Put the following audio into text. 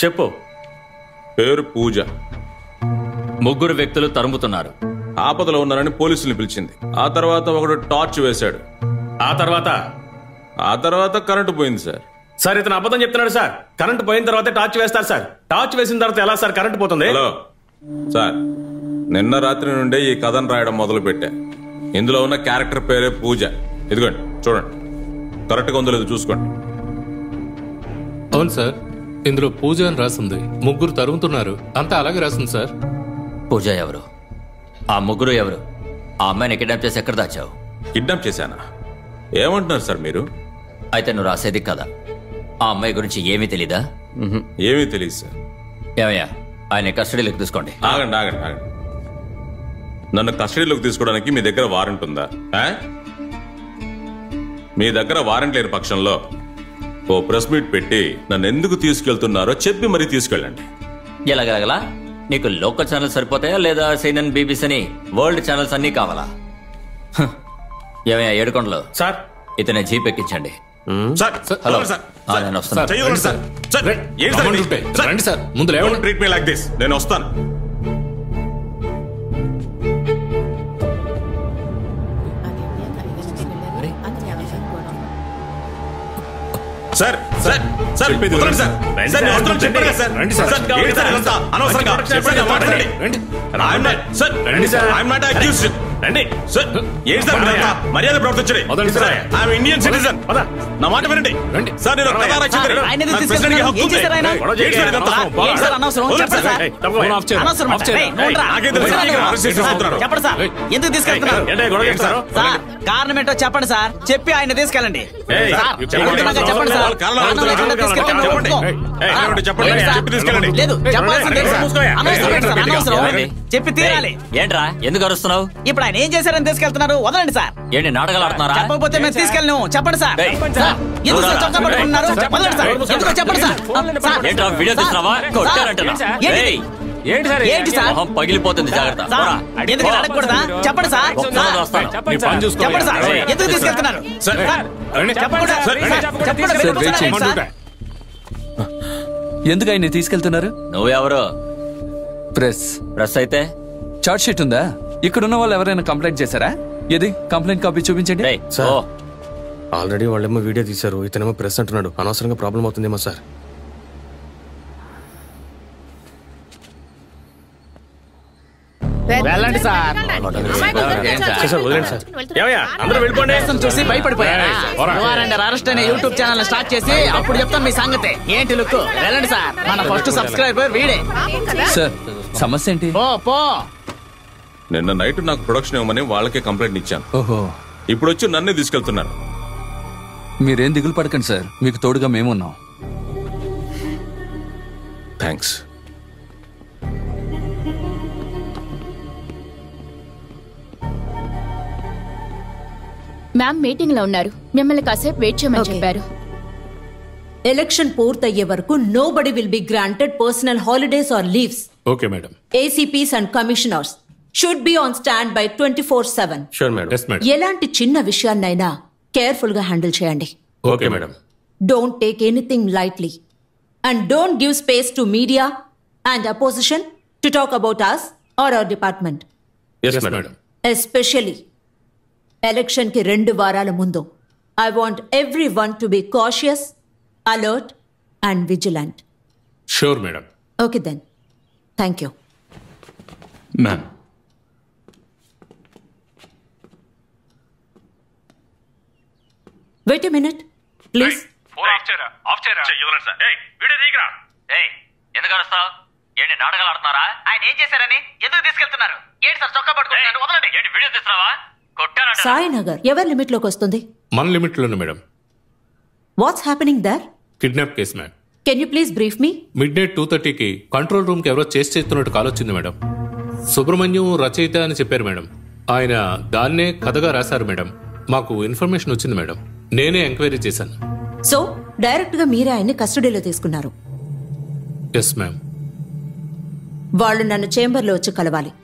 చెప్పు పేరు పూజ ముగ్గురు వ్యక్తులు తరుముతున్నారు ఆపదలో ఉన్నారని పోలీసుల్ని పిలిచింది ఆ తర్వాత ఒకడు టార్చ్ వేశాడు ఆ తర్వాత ఆ తర్వాత కరెంటు పోయింది సార్ సార్ ఇతను అబద్ధం చెప్తున్నాడు సార్ కరెంట్ పోయిన తర్వాత టార్చ్ వేస్తారు సార్ టార్చ్ వేసిన తర్వాత ఎలా సార్ కరెంట్ పోతుంది హలో సార్ నిన్న రాత్రి నుండే ఈ కథను రాయడం మొదలు పెట్టా ఇందులో ఉన్న క్యారెక్టర్ పేరే పూజ ఇదిగోండి చూడండి కరెక్ట్గా ఉందో లేదో చూసుకోండి అవును సార్ ఇందులో పూజ అని రాసింది ముగ్గురు తరుగుతున్నారు అంతా అలాగే రాసింది సార్ పూజ ఎవరు ఆ ముగ్గురు ఎవరు ఆ అమ్మాయిని కిడ్నాప్ చేసి ఎక్కడ దాచావు కిడ్నాప్ చేశానా ఏమంటున్నారు సార్ మీరు అయితే నువ్వు రాసేది కదా ఆ అమ్మాయి గురించి ఏమీ తెలీదా ఏమీ తెలియదు సార్ ఏమయ్యా ఆయన కస్టడీలోకి తీసుకోండి ఆగండి ఆగండి ఆగండి నన్ను కస్టడీలోకి తీసుకోవడానికి మీ దగ్గర వారెంట్ ఉందా ఆ? మీ దగ్గర వారెంట్ లేని పక్షంలో ఓ ప్రెస్ మీట్ పెట్టి నన్ను ఎందుకు తీసుకెళ్తున్నారో చెప్పి మరీ తీసుకెళ్ళండి ఎలాగలగలా నీకు లోకల్ ఛానల్ సరిపోతాయా లేదా సీఎన్ఎన్ బీబీసీ అని వరల్డ్ ఛానల్స్ అన్నీ కావాలా హ. ఏమయ్యా ఏడుకొండలు సార్ ఇతనే జీప్ ఎక్కించండి సార్ హలో హలో సార్ ఆ, నేను వస్తున్నా చెయ్యకండి సార్ సార్ ఏంటి సార్ అమౌంట్ ఇది? ఉంటే సార్, రండి సార్ ముందు లేవండి Don't treat me like this. నేను వస్తాను సార్ సార్ సార్ చెప్పేది వదలండి సార్ రండి సార్ నేను సార్, వస్తాను చెప్పాను కదా సార్ రండి సార్. సార్ ఏంటి సార్ ఇదంతా? అనవసరంగా చెప్పాను కదా, మాట్లాడండి రండి I'm not- సార్ రండి సార్. I'm not accused. రండి సార్ ఏంటి సార్ పదయ్యా. ఇదంతా? మర్యాద ప్రవర్తించండి వదలండి sir sir. I'm Indian citizen పద. నా మాట వినండి రండి. సార్ నేను పదయ్యా. కథా రచయితని. ఆయన ఎందుకు నాకు తీసుకెళ్తున్నారు? ప్రెసిడెంట్గా హక్కు ఏం ఉంది. చేశారు ఆయన? ఏంటి సార్ ఇదంతా? ఏంటి సార్ అనవసరం? వదలండి చెప్పండి సార్. సార్. ఫోన్ ఆఫ్ చేయండి. అనవసరం ఆఫ్ చేయండి. ఏయ్, నోడ్రా. నాకేం తెలుసు? నోడ్రా. ఇక్కడ అరెస్ట్ చేసి వస్తున్నారు. చెప్పండి సార్ ఎందుకు తీసుకెళ్తున్నారు ఏంటి గొడవ చేస్తారు సార్ కారణం ఏంటో చెప్పండి సార్ చెప్పి ఆయన తీసుకెళ్ళండి ఏయ్, సార్, చెప్పండి. ఖచ్చితంగా చెప్పండి సార్ వాళ్ళ కారణాలు కారణం అడుగుతున్నారు. లేకుండా తీసుకెళ్తాను. చెప్పండి. ఒప్పుకో. ఏయ్, ఆ, ఏమిటి చెప్పండి. ఏంటి సార్? చెప్పి తీసుకెళ్ళండి. లేదు చెప్పాల్సిందే సార్. మూసుకోయా. అనవసరం ఏంటి సార్? ఏయ్, అనవసరం ఏమండి? చెప్పి తీరాలి ఏయ్, ఏంట్రా ఎందుకు అరుస్తున్నావు ఇప్పుడు ఆయన ఏం చేశారని తీసుకెళ్తున్నారు వదలండి సార్ ఏంటి నాటకాలు ఆడుతున్నారా చెప్పకపోతే మేము తీసుకెళ్ళను చెప్పండి సార్ ఏయ్, సార్, ఎందుకు సార్ చొక్కా పట్టుకుంటున్నారు వదలండి సార్ ఎందుకో చెప్పండి సార్ సార్, ఏంట్రా వీడియో సార్, తీస్తున్నావా సార్, కొట్టారంటున్నా ఏంటి? ఏయ్, ఏంటి సార్ ఏంటి సార్ మొహం పగిలిపోతుంది జాగ్రత్త సార్ పోరా. ఎందుకు ఇలా అడగకూడదా చెప్పండి సార్ ఒక్కరోజు సార్, వస్తాను నీ పని చూసుకో చెప్పండి సార్ ఏయ్, ఎందుకు తీసుకెళ్తున్నారు సార్, రండి. చెప్పండి సార్ సార్, సార్, చెప్పండి సార్, వెయిట్ చేయండి. కూర్చోండి సార్. ఎందుకు ఆయన్ని తీసుకెళ్తున్నారు నువ్వెవరు ప్రెస్ ప్రెస్ అయితే చార్ట్ షీట్ ఉందా ఇక్కడున్న వాళ్ళు ఎవరైనా కంప్లైంట్ చేశారా ఏది కంప్లైంట్ కాపీ చూపించండి ఏయ్, సార్. ఓ ఆల్రెడీ వాళ్ళేమో వీడియో తీశారు ఇతనేమో ప్రెస్ అంటున్నాడు అనవసరంగా ప్రాబ్లం అవుతుందేమో సార్ వెళ్ళండి సార్ సార్, సార్ వదిలేండి సార్ ఏమయ్యా అందరూ వెళ్ళిపోండి చూసి భయపడిపోయారా పోరా. యువర్ అరెస్ట్ అనే యూట్యూబ్ ఛానల్ స్టార్ట్ చేసి అప్పుడు చెప్తాం మీ సంగతి ఏంటి లుక్ వెళ్ళండి సార్ మన ఫస్ట్ సబ్స్క్రైబర్ వీడే సార్ సమస్య ఏంటి పో పో నిన్న నైట్ నాకు ప్రొడక్షన్ ఇవ్వమని వాళ్ళకే కంప్లైంట్ ఇచ్చాను ఓహో ఇప్పుడు వచ్చి నన్నే తీసుకెళ్తున్నారు మీరేం దిగులు పడకండి సార్ మీకు తోడుగా మేమున్నాం థ్యాంక్స్ మ్యామ్ మీటింగ్ లో ఉన్నారు మిమ్మల్ని కాసేపు వెయిట్ చేయమని Okay. చెప్పారు ఎలక్షన్ పూర్తయ్యే వరకు nobody will be granted personal holidays or leaves okay madam ACPs and commissioners should be on standby twenty four seven sure madam yes madam ఎలాంటి చిన్న విషయాన్నైనా కేర్ఫుల్ గా హ్యాండిల్ చేయండి okay madam don't take anything lightly and don't give space to media and opposition to talk about us or our department yes yes madam madam especially election కి రెండు వారాల ముందు I want every one to be cautious alert and vigilant sure madam okay then thank you ma'am wait a minute please ఏయ్, ఎందుకు అరుస్తావు ఏంటి నాటకాలు ఆడుతున్నారా ఆయన ఏం చేశారని ఎందుకు తీసుకెళ్తున్నారు ఏంటి సార్ చొక్కా పట్టుకుంటున్నారు వదలండి ఏంటి వీడియో తీస్తున్నావా కొట్టారంట సాయినగర్ ఎవరి లిమిట్ లోకి వస్తుంది మన లిమిట్లోనే madam what's happening there kidnap case madam can you please brief me midnight two థర్టీకి కంట్రోల్ రూమ్కి ఎవరో చేసి చేస్తున్నట్టు కాల్ వచ్చింది మేడం సుబ్రహ్మణ్యం రచయిత అని చెప్పారు మేడం ఆయన దాన్నే కథగా రాశారు మేడం మాకు ఇన్ఫర్మేషన్ వచ్చింది మేడం నేనే ఎంక్వైరీ చేశాను సో డైరెక్ట్ గా మీరే ఆయన్ని కస్టడీలో తీసుకున్నారు ఎస్ మ్యామ్ వాళ్ళు నన్ను చేంబర్ లో వచ్చి కలవాలి